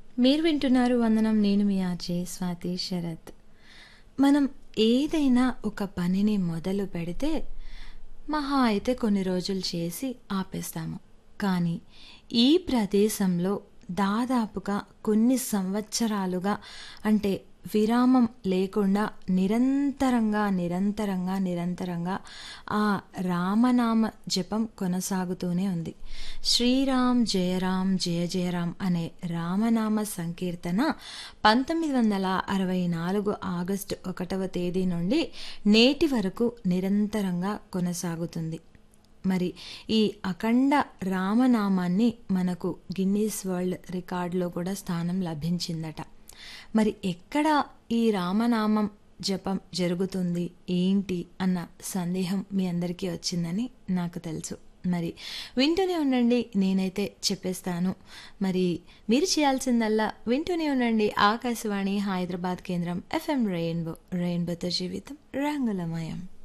మీరు వింటున్నారు వందనం నేను మీ ఆచే స్వాతి శరత్ మనం ఏదైనా ఒక పనిని మొదలు పెడితే మహా అయితే కొన్ని రోజులు చేసి ఆపేస్తాము కానీ ఈ ప్రదేశంలో దాదాపుగా కొన్ని సంవత్సరాలుగా అంటే విరామం లేకుండా నిరంతరంగా నిరంతరంగా నిరంతరంగా ఆ రామనామ జపం కొనసాగుతూనే ఉంది శ్రీరామ్ జయరామ్ జయ జయరామ్ అనే రామనామ సంకీర్తన పంతొమ్మిది వందల అరవై నాలుగు ఆగస్టు ఒకటవ తేదీ నుండి నేటి వరకు నిరంతరంగా కొనసాగుతుంది మరి ఈ అఖండ రామనామాన్ని మనకు గిన్నీస్ వరల్డ్ రికార్డులో కూడా స్థానం లభించిందట మరి ఎక్కడ ఈ రామనామం జపం జరుగుతుంది ఏంటి అన్న సందేహం మీ అందరికీ వచ్చిందని నాకు తెలుసు మరి వింటూనే ఉండండి నేనైతే చెప్పేస్తాను మరి మీరు చేయాల్సిందల్లా వింటూనే ఉండండి ఆకాశవాణి హైదరాబాద్ కేంద్రం ఎఫ్ఎం రెయిన్బో రెయిన్బోతో జీవితం రంగులమయం